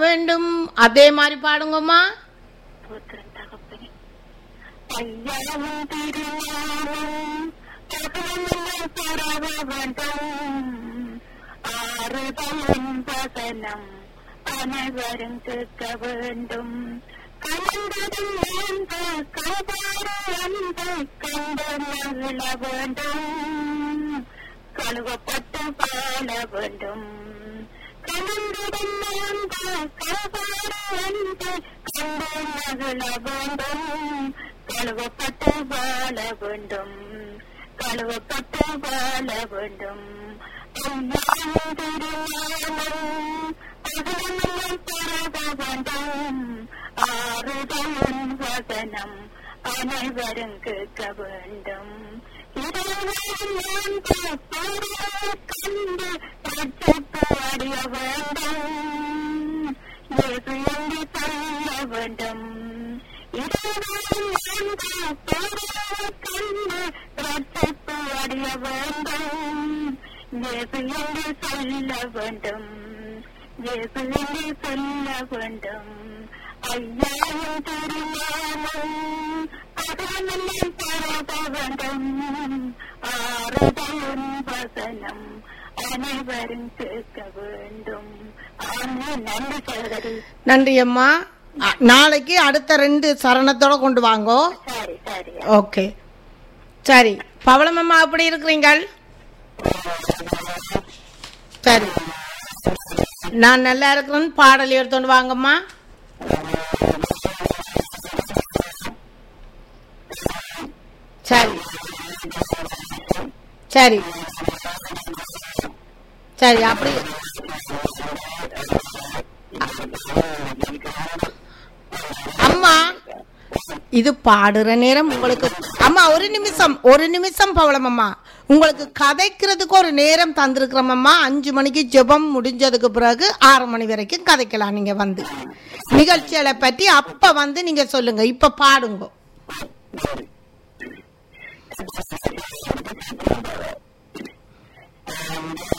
வேண்டும் அதே மாதிரி பாடுங்கம்மா புத்திரன் தகப்பனே ஐயாவும் திருஞானம் தகவலும் பெறவ வேண்டும் ஆறுதலும் வசனம் அனைவரும் கேட்க வேண்டும் கலந்ததும் அந்த கல்வாறு அந்த கண்டு மகிழ வேண்டும் கழுவப்பட்டு வாழ வேண்டும் கலந்ததும் அந்த கல்வாறு அந்த கண்டு மகிழ வேண்டும் கழுவப்பட்டு வாழ வேண்டும் கழுவப்பட்டு வாழ வேண்டும் ஐயாவும் திருஞானம் அகலமெல்லாம் பெறவ வேண்டும் ஆறுதலும் வசனம் அனைவரும் கேட்க வேண்டும் இரவு கண்டு ரட்சிப்பு அடைய வேண்டும் இயேசு என்று சொல்ல வேண்டும் இரவு கண்டு ரட்சிப்பு அடைய வேண்டும் இயேசு என்று சொல்ல வேண்டும் இயேசு என்று சொல்ல வேண்டும் ஐயாவும் திருஞானம் அகலமெல்லாம் பெறத வேண்டும் ஆறுதலும் வசனம் அனைவரும் கேட்க வேண்டும் ஆமென். நன்றி சகோதரி நன்றி அம்மா அ- நாளைக்கு அடுத்த ரெண்டு சரணத்தோட கொண்டு வாங்கோ சரி சரி ஓகே சரி பவளம் அம்மா எப்படி இருக்கிறீங்கள் சரி நான் நல்லா இருக்கிறேன்னு பாடல் எடுத்துட்டு வாங்கம்மா சரி சரி சரி அப்படி அம்மா இது பாடுற நேரம் உங்களுக்கு அம்மா ஒரு நிமிஷம் ஒரு நிமிஷம் பவளம் அம்மா உங்களுக்கு கதைக்கிறதுக்கு ஒரு நேரம் தந்திருக்கிறோம் அம்மா அஞ்சு மணிக்கு ஜெபம் முடிஞ்சதுக்கு பிறகு ஆறு மணி வரைக்கும் கதைக்கலாம் நீங்க வந்து நிகழ்ச்சிகளை பற்றி அப்ப வந்து நீங்க சொல்லுங்க இப்ப பாடுங்க ஆமென்.